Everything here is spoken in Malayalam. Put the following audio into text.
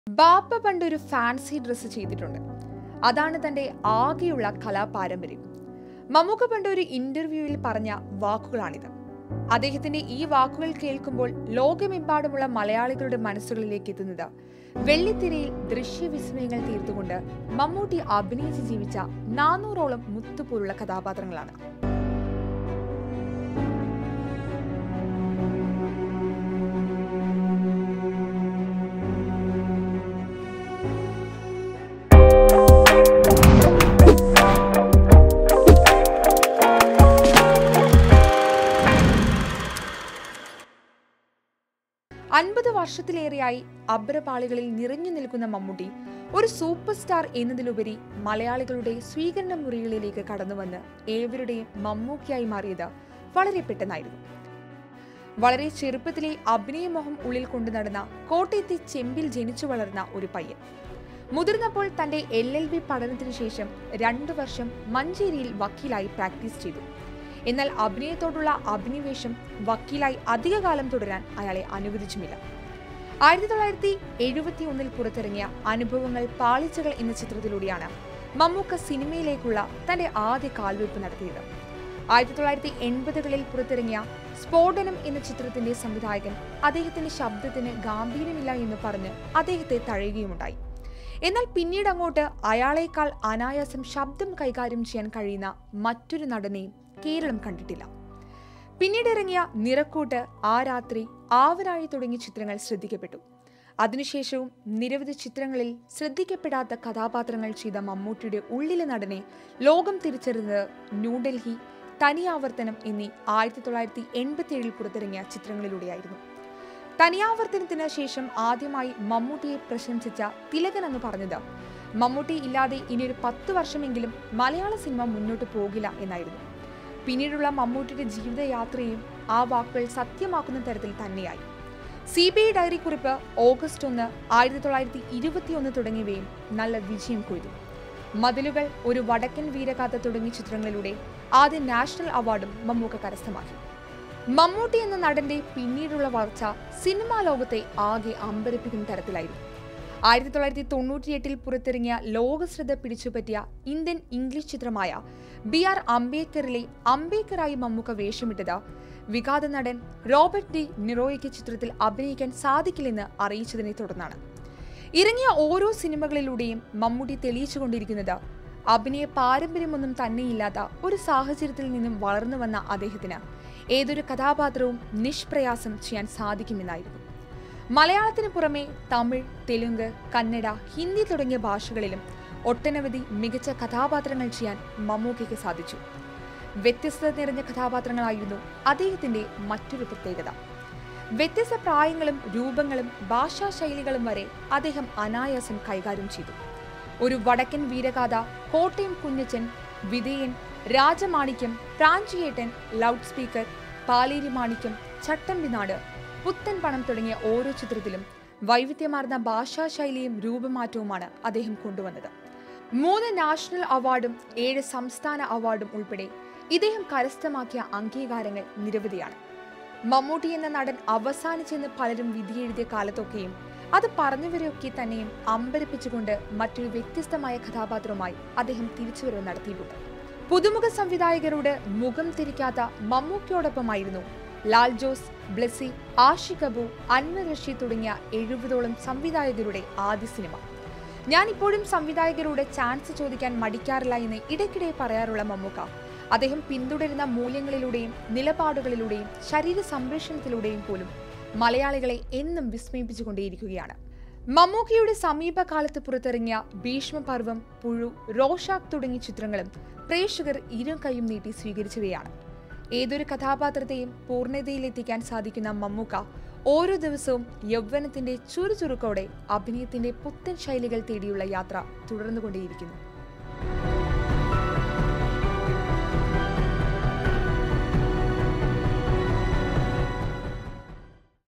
ബാപ്പ പണ്ടൊരു ഫാൻസി ഡ്രസ്സ് ചെയ്തിട്ടുണ്ട് അതാണ് തന്റെ ആകെയുള്ള കലാപാരമ്പര്യം മമ്മൂക്ക പണ്ട് ഒരു ഇന്റർവ്യൂവിൽ പറഞ്ഞ വാക്കുകളാണിത് അദ്ദേഹത്തിന്റെ ഈ വാക്കുകൾ കേൾക്കുമ്പോൾ ലോകമെമ്പാടുമുള്ള മലയാളികളുടെ മനസ്സുകളിലേക്ക് എത്തുന്നത് വെള്ളിത്തിരയിൽ ദൃശ്യവിസ്മയങ്ങൾ തീർത്തുകൊണ്ട് മമ്മൂട്ടി അഭിനയിച്ച് ജീവിച്ച നാനൂറോളം മുത്തുപോലുള്ള കഥാപാത്രങ്ങളാണ് അൻപത് വർഷത്തിലേറെയായി അബ്രപാളികളിൽ നിറഞ്ഞു നിൽക്കുന്ന മമ്മൂട്ടി ഒരു സൂപ്പർ സ്റ്റാർ എന്നതിലുപരി മലയാളികളുടെ സ്വീകരണ മുറികളിലേക്ക് കടന്നുവന്ന് ഏവരുടെയും മമ്മൂക്കിയായി മാറിയത് വളരെ പെട്ടെന്നായിരുന്നു വളരെ ചെറുപ്പത്തിലെ അഭിനയമോഹം ഉള്ളിൽ കൊണ്ടു നടന്ന കോട്ടയത്തെ ചെമ്പിൽ ജനിച്ചു വളർന്ന ഒരു പയ്യൻ മുതിർന്നപ്പോൾ തന്റെ എൽ എൽ ബി പഠനത്തിനു ശേഷം രണ്ടു വർഷം മഞ്ചേരിയിൽ വക്കീലായി പ്രാക്ടീസ് ചെയ്തു എന്നാൽ അഭിനയത്തോടുള്ള അഭിനിവേശം വക്കീലായി അധികകാലം തുടരാൻ അയാളെ അനുവദിച്ചുമില്ല ആയിരത്തി തൊള്ളായിരത്തി എഴുപത്തി ഒന്നിൽ പുറത്തിറങ്ങിയ അനുഭവങ്ങൾ പാളിച്ചകൾ എന്ന ചിത്രത്തിലൂടെയാണ് മമ്മൂക്ക സിനിമയിലേക്കുള്ള തന്റെ ആദ്യ കാൽവയ്പ് നടത്തിയത് ആയിരത്തി തൊള്ളായിരത്തി എൺപതുകളിൽ പുറത്തിറങ്ങിയ സ്ഫോടനം എന്ന ചിത്രത്തിന്റെ സംവിധായകൻ അദ്ദേഹത്തിന്റെ ശബ്ദത്തിന് ഗാംഭീര്യമില്ല എന്ന് പറഞ്ഞ് അദ്ദേഹത്തെ തഴയുകയുമുണ്ടായി എന്നാൽ പിന്നീട് അങ്ങോട്ട് അയാളേക്കാൾ അനായാസം ശബ്ദം കൈകാര്യം ചെയ്യാൻ കഴിയുന്ന മറ്റൊരു നടനെയും കേരളം കണ്ടിട്ടില്ല പിന്നീട് ഇറങ്ങിയ നിറക്കൂട്ട് ആ രാത്രി ആവരാഴി തുടങ്ങിയ ചിത്രങ്ങൾ ശ്രദ്ധിക്കപ്പെട്ടു അതിനുശേഷവും നിരവധി ചിത്രങ്ങളിൽ ശ്രദ്ധിക്കപ്പെടാത്ത കഥാപാത്രങ്ങൾ ചെയ്ത മമ്മൂട്ടിയുടെ ഉള്ളിലെ നടനെ ലോകം തിരിച്ചറിഞ്ഞത് ന്യൂഡൽഹി തനിയാവർത്തനം എന്നീ ആയിരത്തി തൊള്ളായിരത്തി എൺപത്തിയേഴിൽ പുറത്തിറങ്ങിയ ചിത്രങ്ങളിലൂടെയായിരുന്നു തനിയാവർത്തനത്തിന് ശേഷം ആദ്യമായി മമ്മൂട്ടിയെ പ്രശംസിച്ച തിലകൻ എന്ന് പറഞ്ഞത് മമ്മൂട്ടി ഇല്ലാതെ ഇനിയൊരു പത്ത് വർഷമെങ്കിലും മലയാള സിനിമ മുന്നോട്ട് പോകില്ല എന്നായിരുന്നു പിന്നീടുള്ള മമ്മൂട്ടിയുടെ ജീവിതയാത്രയും ആ വാക്കുകൾ സത്യമാക്കുന്ന തരത്തിൽ തന്നെയായി സി ബി ഐ ഡയറി കുറിപ്പ് ഓഗസ്റ്റ് ഒന്ന് ആയിരത്തി തൊള്ളായിരത്തി ഇരുപത്തിയൊന്ന് തുടങ്ങിയവയും നല്ല വിജയം കൊയ്തു മതിലുകൾ ഒരു വടക്കൻ വീരഗാഥ തുടങ്ങിയ ചിത്രങ്ങളിലൂടെ ആദ്യ നാഷണൽ അവാർഡും മമ്മൂക്ക കരസ്ഥമാക്കി മമ്മൂട്ടി എന്ന നടന്റെ പിന്നീടുള്ള വളർച്ച സിനിമാ ലോകത്തെ ആകെ അമ്പരപ്പിക്കുന്ന തരത്തിലായിരുന്നു ആയിരത്തി തൊള്ളായിരത്തി തൊണ്ണൂറ്റിയെട്ടിൽ പുറത്തിറങ്ങിയ ലോകശ്രദ്ധ പിടിച്ചുപറ്റിയ ഇന്ത്യൻ ഇംഗ്ലീഷ് ചിത്രമായ ബി ആർ അംബേദ്കറിലെ അംബേദ്കറായി മമ്മൂക്ക വേഷമിട്ടത് വിഘാത നടൻ റോബർട്ട് ഡി നിറോയ്ക്ക് ചിത്രത്തിൽ അഭിനയിക്കാൻ സാധിക്കില്ലെന്ന് അറിയിച്ചതിനെ തുടർന്നാണ് ഇറങ്ങിയ ഓരോ സിനിമകളിലൂടെയും മമ്മൂട്ടി തെളിയിച്ചുകൊണ്ടിരിക്കുന്നത് അഭിനയ പാരമ്പര്യമൊന്നും തന്നെയില്ലാത്ത ഒരു സാഹചര്യത്തിൽ നിന്നും വളർന്നു വന്ന അദ്ദേഹത്തിന് ഏതൊരു കഥാപാത്രവും നിഷ്പ്രയാസം ചെയ്യാൻ സാധിക്കുമെന്നായിരുന്നു മലയാളത്തിന് പുറമെ തമിഴ് തെലുങ്ക് കന്നഡ ഹിന്ദി തുടങ്ങിയ ഭാഷകളിലും ഒട്ടനവധി മികച്ച കഥാപാത്രങ്ങൾ ചെയ്യാൻ മമ്മൂക്കയ്ക്ക് സാധിച്ചു വ്യത്യസ്തത നിറഞ്ഞ കഥാപാത്രങ്ങളായിരുന്നു അദ്ദേഹത്തിന്റെ മറ്റൊരു പ്രത്യേകത വ്യത്യസ്ത പ്രായങ്ങളും രൂപങ്ങളും ഭാഷാ ശൈലികളും വരെ അദ്ദേഹം അനായാസം കൈകാര്യം ചെയ്തു ഒരു വടക്കൻ വീരഗാഥ കോട്ടയം കുഞ്ഞച്ചൻ വിധേയൻ രാജമാണിക്യം പ്രാഞ്ചിയേട്ടൻ ലൗഡ് സ്പീക്കർ പാലേരി മാണിക്യം ചട്ടമ്പിനാട് പുത്തൻ പണം തുടങ്ങിയ ഓരോ ചിത്രത്തിലും വൈവിധ്യമാർന്ന ഭാഷാശൈലിയും രൂപമാറ്റവുമാണ് അദ്ദേഹം കൊണ്ടുവന്നത് മൂന്ന് നാഷണൽ അവാർഡും ഏഴ് സംസ്ഥാന അവാർഡും ഉൾപ്പെടെ ഇദ്ദേഹം കരസ്ഥമാക്കിയ അംഗീകാരങ്ങൾ നിരവധിയാണ് മമ്മൂട്ടി എന്ന നടൻ അവസാനിച്ചെന്ന് പലരും വിധിയെഴുതിയ കാലത്തൊക്കെയും അത് പറഞ്ഞവരെയൊക്കെ തന്നെയും അമ്പരപ്പിച്ചുകൊണ്ട് മറ്റൊരു വ്യത്യസ്തമായ കഥാപാത്രവുമായി അദ്ദേഹം തിരിച്ചുവരവ് നടത്തിയിട്ടുണ്ട് പുതുമുഖ സംവിധായകരോട് മുഖം തിരിക്കാത്ത മമ്മൂക്കിയോടൊപ്പമായിരുന്നു ലാൽ ജോസ് ബ്ലെസി ആഷിഖ് അബു അൻവർ റഷീദ് തുടങ്ങിയ എഴുപതോളം സംവിധായകരുടെ ആദ്യ സിനിമ ഞാൻ ഇപ്പോഴും സംവിധായകരോട് ചാൻസ് ചോദിക്കാൻ മടിക്കാറില്ല എന്ന് ഇടയ്ക്കിടെ പറയാറുള്ള മമ്മൂക്ക അദ്ദേഹം പിന്തുടരുന്ന മൂല്യങ്ങളിലൂടെയും നിലപാടുകളിലൂടെയും ശരീര സംരക്ഷണത്തിലൂടെയും പോലും മലയാളികളെ എന്നും വിസ്മയിപ്പിച്ചുകൊണ്ടേയിരിക്കുകയാണ് മമ്മൂക്കയുടെ സമീപകാലത്ത് പുറത്തിറങ്ങിയ ഭീഷ്മപർവം പുഴു റോഷാക്ക് തുടങ്ങിയ ചിത്രങ്ങളും പ്രേക്ഷകർ ഇരു കൈയും നീട്ടി സ്വീകരിച്ചവയാണ് ഏതൊരു കഥാപാത്രത്തെയും പൂർണ്ണതയിലെത്തിക്കാൻ സാധിക്കുന്ന മമ്മൂക്ക ഓരോ ദിവസവും യൗവനത്തിന്റെ ചുറുചുറുക്കോടെ അഭിനയത്തിന്റെ പുത്തൻ ശൈലികൾ തേടിയുള്ള യാത്ര തുടർന്നുകൊണ്ടേയിരിക്കുന്നു